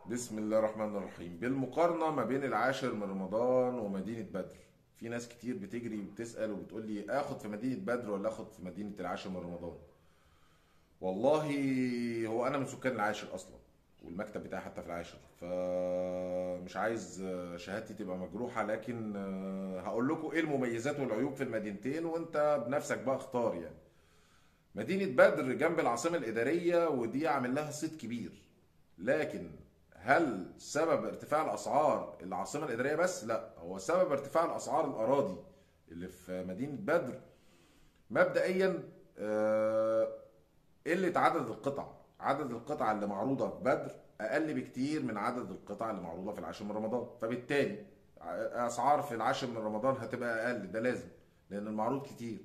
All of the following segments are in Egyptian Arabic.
بسم الله الرحمن الرحيم بالمقارنة ما بين العاشر من رمضان ومدينة بدر في ناس كتير بتجري وبتسأل وبتقول لي اخد في مدينة بدر ولا اخد في مدينة العاشر من رمضان والله هو انا من سكان العاشر اصلا والمكتب بتاعي حتى في العاشر فمش عايز شهادتي تبقى مجروحة لكن هقول لكم ايه المميزات والعيوب في المدينتين وانت بنفسك بقى اختار يعني مدينة بدر جنب العاصمة الإدارية ودي عامل لها صيت كبير لكن هل سبب ارتفاع الأسعار العاصمة الإدارية بس؟ لا هو سبب ارتفاع الأسعار الأراضي اللي في مدينة بدر مبدئيا آه، قلة عدد القطع عدد القطع اللي معروضة في بدر أقل بكتير من عدد القطع اللي معروضة في العاشر من رمضان فبالتالي أسعار في العاشر من رمضان هتبقى أقل ده لازم لأن المعروض كتير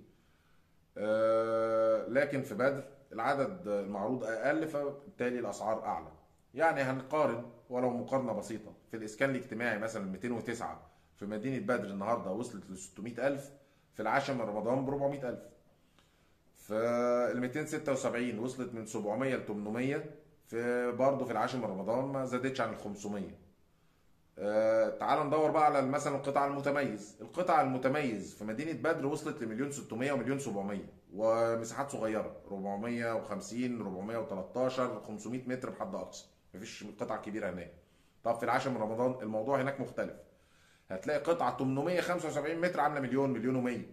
آه، لكن في بدر العدد المعروض اقل فبالتالي الاسعار اعلى يعني هنقارن ولو مقارنه بسيطه في الاسكان الاجتماعي مثلا 209 في مدينه بدر النهارده وصلت ل 600000 في العاشر من رمضان ب 400000 في ال 276 وصلت من 700 ل 800 في برضه في العاشر من رمضان ما زادتش عن ال 500 آه، تعال ندور بقى على مثلا القطع المتميز القطع المتميز في مدينة بدر وصلت لمليون 600 ومليون 700 ومساحات صغيرة 450 413 500 متر بحد أقصى مفيش قطع كبيرة هناك طب في العاشر من رمضان الموضوع هناك مختلف هتلاقي قطعة 875 متر عاملة مليون مليون و100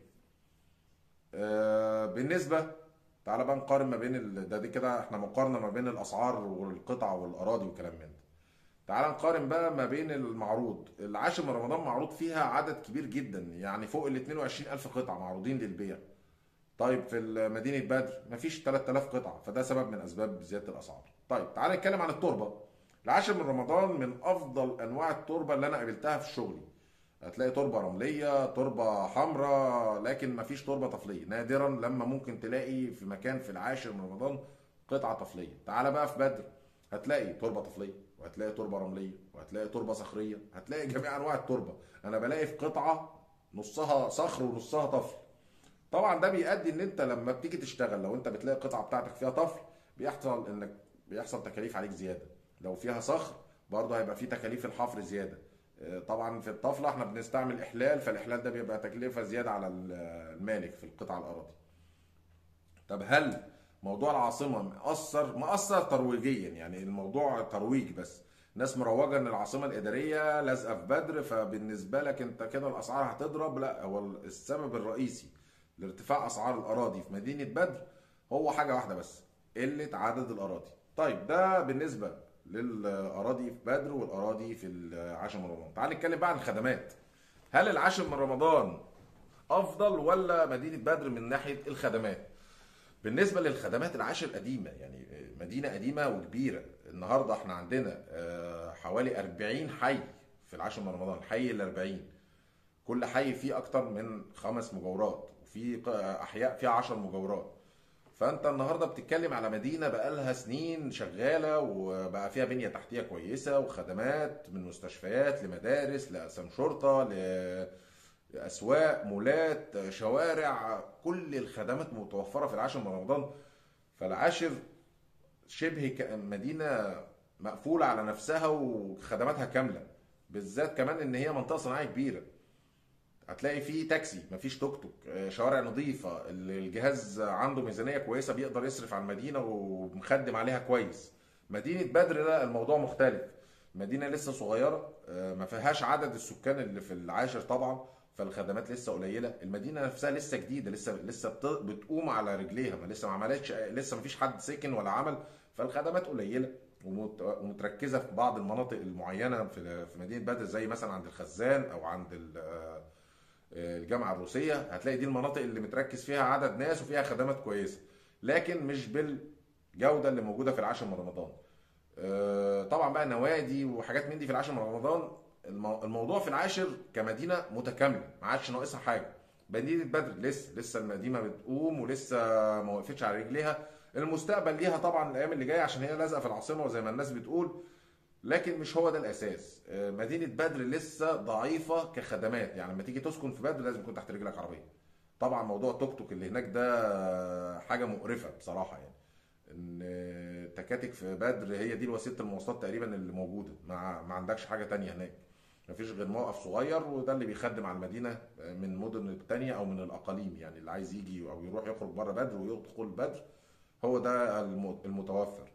آه، بالنسبة تعال بقى نقارن ما بين ال... ده دي كده احنا مقارنة ما بين الأسعار والقطع والأراضي والكلام من ده تعال نقارن بقى ما بين المعروض العاشر من رمضان معروض فيها عدد كبير جدا يعني فوق ال 22 ألف قطعة معروضين للبيع طيب في مدينة بدر مفيش 3000 قطعة فده سبب من أسباب زيادة الأسعار طيب تعال نتكلم عن التربة العاشر من رمضان من أفضل أنواع التربة اللي أنا قابلتها في شغلي هتلاقي تربة رملية تربة حمراء لكن مفيش تربة طفلية نادرا لما ممكن تلاقي في مكان في العاشر من رمضان قطعة طفلية تعال بقى في بدر هتلاقي تربة طفلية وهتلاقي تربه رمليه وهتلاقي تربه صخريه هتلاقي جميع انواع التربه انا بلاقي في قطعه نصها صخر ونصها طفل طبعا ده بيؤدي ان انت لما بتيجي تشتغل لو انت بتلاقي القطعه بتاعتك فيها طفل بيحصل انك بيحصل تكاليف عليك زياده لو فيها صخر برضه هيبقى في تكاليف الحفر زياده آه، طبعا في الطفله احنا بنستعمل احلال فالاحلال ده بيبقى تكلفه زياده على المالك في القطع الاراضي طب هل موضوع العاصمه مأثر مأثر ترويجيا يعني الموضوع ترويج بس ناس مروجه ان العاصمه الاداريه لازقه في بدر فبالنسبه لك انت كده الاسعار هتضرب لا هو السبب الرئيسي لارتفاع اسعار الاراضي في مدينه بدر هو حاجه واحده بس قله عدد الاراضي طيب ده بالنسبه للاراضي في بدر والاراضي في العاشر من رمضان تعال نتكلم بقى عن الخدمات هل العاشر من رمضان افضل ولا مدينه بدر من ناحيه الخدمات بالنسبه للخدمات العاشر قديمه يعني مدينه قديمه وكبيره النهارده احنا عندنا آه، حوالي 40 حي في العاشر من رمضان حي ال 40 كل حي فيه اكتر من خمس مجاورات وفي احياء فيها 10 مجاورات فانت النهارده بتتكلم على مدينه بقالها سنين شغاله وبقى فيها بنيه تحتيه كويسه وخدمات من مستشفيات لمدارس لأقسام شرطه لاسواق مولات شوارع كل الخدمات متوفره في العاشر من رمضان فالعاشر شبه مدينه مقفوله على نفسها وخدماتها كامله بالذات كمان ان هي منطقه صناعيه كبيره هتلاقي فيه تاكسي مفيش توك توك آه، شوارع نظيفه الجهاز عنده ميزانيه كويسه بيقدر يصرف على المدينه ومخدم عليها كويس مدينه بدر ده الموضوع مختلف مدينه لسه صغيره آه، ما فيهاش عدد السكان اللي في العاشر طبعا فالخدمات لسه قليله المدينه نفسها لسه جديده لسه لسه بتقوم على رجليها ما لسه ما عملتش لسه ما فيش حد سكن ولا عمل فالخدمات قليله ومتركزه في بعض المناطق المعينه في في مدينه بدر زي مثلا عند الخزان او عند آه، الجامعه الروسيه هتلاقي دي المناطق اللي متركز فيها عدد ناس وفيها خدمات كويسه لكن مش بالجوده اللي موجوده في العاشر من رمضان آه، طبعا بقى نوادي وحاجات من دي في العاشر من رمضان الموضوع في العاشر كمدينه متكامله ما عادش ناقصها حاجه مدينه بدر لسه لسه المدينه بتقوم ولسه ما وقفتش على رجليها المستقبل ليها طبعا الايام اللي جايه عشان هي لازقه في العاصمه وزي ما الناس بتقول لكن مش هو ده الاساس آه، مدينه بدر لسه ضعيفه كخدمات يعني لما تيجي تسكن في بدر لازم يكون تحت رجلك عربيه طبعا موضوع التوك توك اللي هناك ده حاجه مقرفه بصراحه يعني ان التكاتك في بدر هي دي وسيله المواصلات تقريبا اللي موجوده ما, ما عندكش حاجه تانية هناك مفيش غير موقف صغير وده اللي بيخدم على المدينه من مدن التانية او من الاقاليم يعني اللي عايز يجي او يروح يخرج بره بدر ويدخل بدر هو ده المتوفر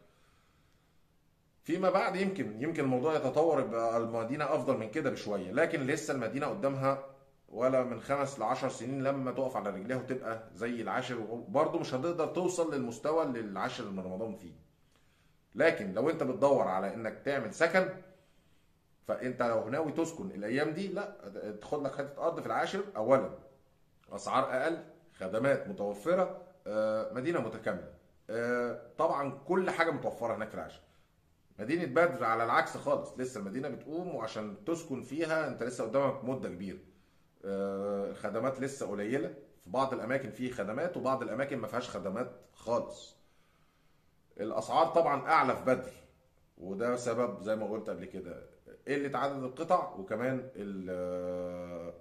فيما بعد يمكن يمكن الموضوع يتطور يبقى المدينه افضل من كده بشويه لكن لسه المدينه قدامها ولا من خمس لعشر سنين لما تقف على رجليها وتبقى زي العاشر وبرضه مش هتقدر توصل للمستوى اللي العاشر من رمضان فيه لكن لو انت بتدور على انك تعمل سكن فانت لو ناوي تسكن الايام دي لا تاخد لك حته ارض في العاشر اولا اسعار اقل خدمات متوفره آه، مدينه متكامله آه، طبعا كل حاجه متوفره هناك في العاشر مدينه بدر على العكس خالص لسه المدينه بتقوم وعشان تسكن فيها انت لسه قدامك مده كبيره الخدمات آه، لسه قليله في بعض الاماكن فيه خدمات وبعض الاماكن ما فيهاش خدمات خالص الاسعار طبعا اعلى في بدر وده سبب زي ما قلت قبل كده قله عدد القطع وكمان آه،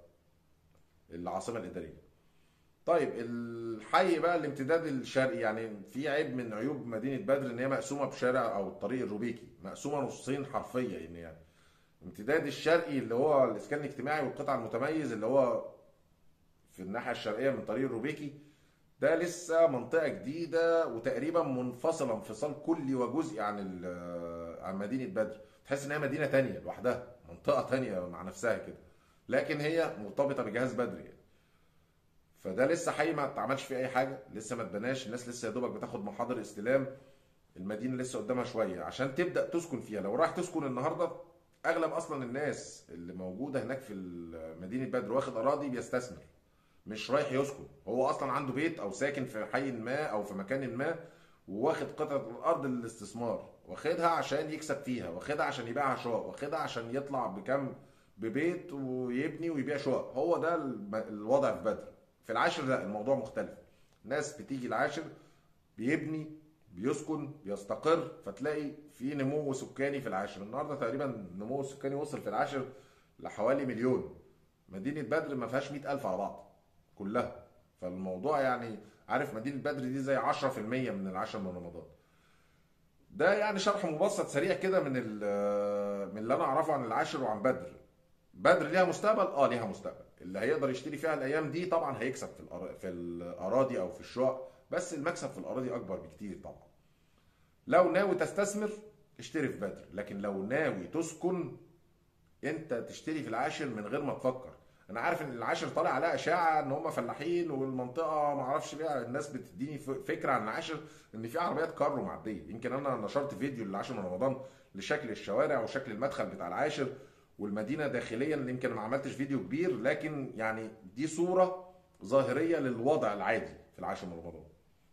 العاصمه الاداريه طيب الحي بقى الامتداد الشرقي يعني في عيب من عيوب مدينه بدر ان هي مقسومه بشارع او الطريق الروبيكي مقسومه نصين حرفيا يعني يعني امتداد الشرقي اللي هو الاسكان الاجتماعي والقطع المتميز اللي هو في الناحيه الشرقيه من طريق الروبيكي ده لسه منطقه جديده وتقريبا منفصله انفصال كلي وجزئي عن عن مدينه بدر تحس ان هي مدينه تانية لوحدها منطقه تانية مع نفسها كده لكن هي مرتبطه بجهاز بدر يعني فده لسه حي ما اتعملش فيه اي حاجه لسه ما اتبناش الناس لسه يا دوبك بتاخد محاضر استلام المدينه لسه قدامها شويه عشان تبدا تسكن فيها لو راح تسكن النهارده اغلب اصلا الناس اللي موجوده هناك في مدينه بدر واخد اراضي بيستثمر مش رايح يسكن هو اصلا عنده بيت او ساكن في حي ما او في مكان ما وواخد قطعه الارض للاستثمار واخدها عشان يكسب فيها واخدها عشان يبيعها شقق واخدها عشان يطلع بكم ببيت ويبني ويبيع شقق هو ده الوضع في بدر في العاشر لا الموضوع مختلف ناس بتيجي العاشر بيبني بيسكن بيستقر فتلاقي في نمو سكاني في العاشر النهارده تقريبا النمو السكاني وصل في العاشر لحوالي مليون مدينه بدر ما فيهاش 100000 على بعض كلها فالموضوع يعني عارف مدينه بدر دي زي 10% من العاشر من رمضان ده يعني شرح مبسط سريع كده من من اللي انا اعرفه عن العاشر وعن بدر بدر ليها مستقبل اه ليها مستقبل اللي هيقدر يشتري فيها الايام دي طبعا هيكسب في في الاراضي او في الشقق بس المكسب في الاراضي اكبر بكتير طبعا لو ناوي تستثمر اشتري في بدر لكن لو ناوي تسكن انت تشتري في العاشر من غير ما تفكر انا عارف ان العاشر طالع عليها اشاعه ان هم فلاحين والمنطقه ما اعرفش ليه الناس بتديني فكره عن العاشر ان في عربيات كارو معديه يمكن انا نشرت فيديو للعاشر من رمضان لشكل الشوارع وشكل المدخل بتاع العاشر والمدينه داخليا يمكن ما عملتش فيديو كبير لكن يعني دي صوره ظاهريه للوضع العادي في العاشر من رمضان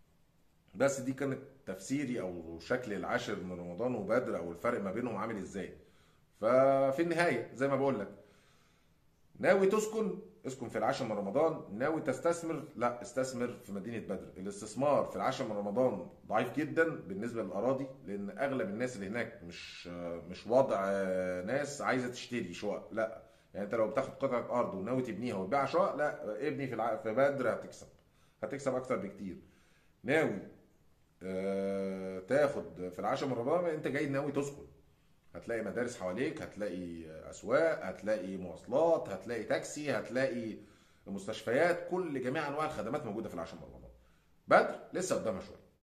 بس دي كانت تفسيري او شكل العاشر من رمضان وبدر او الفرق ما بينهم عامل ازاي ففي النهايه زي ما بقول لك ناوي تسكن اسكن في العاشر من رمضان ناوي تستثمر لا استثمر في مدينه بدر الاستثمار في العاشر من رمضان ضعيف جدا بالنسبه للاراضي لان اغلب الناس اللي هناك مش مش وضع ناس عايزه تشتري شقق لا يعني انت لو بتاخد قطعه ارض وناوي تبنيها وتبيع شقق لا ابني في الع... في بدر هتكسب هتكسب اكتر بكتير ناوي آه، تاخد في العاشر من رمضان انت جاي ناوي تسكن هتلاقي مدارس حواليك هتلاقي اسواق هتلاقي مواصلات هتلاقي تاكسي هتلاقي مستشفيات كل جميع انواع الخدمات موجوده في العاشر من رمضان بدر لسه قدامها شويه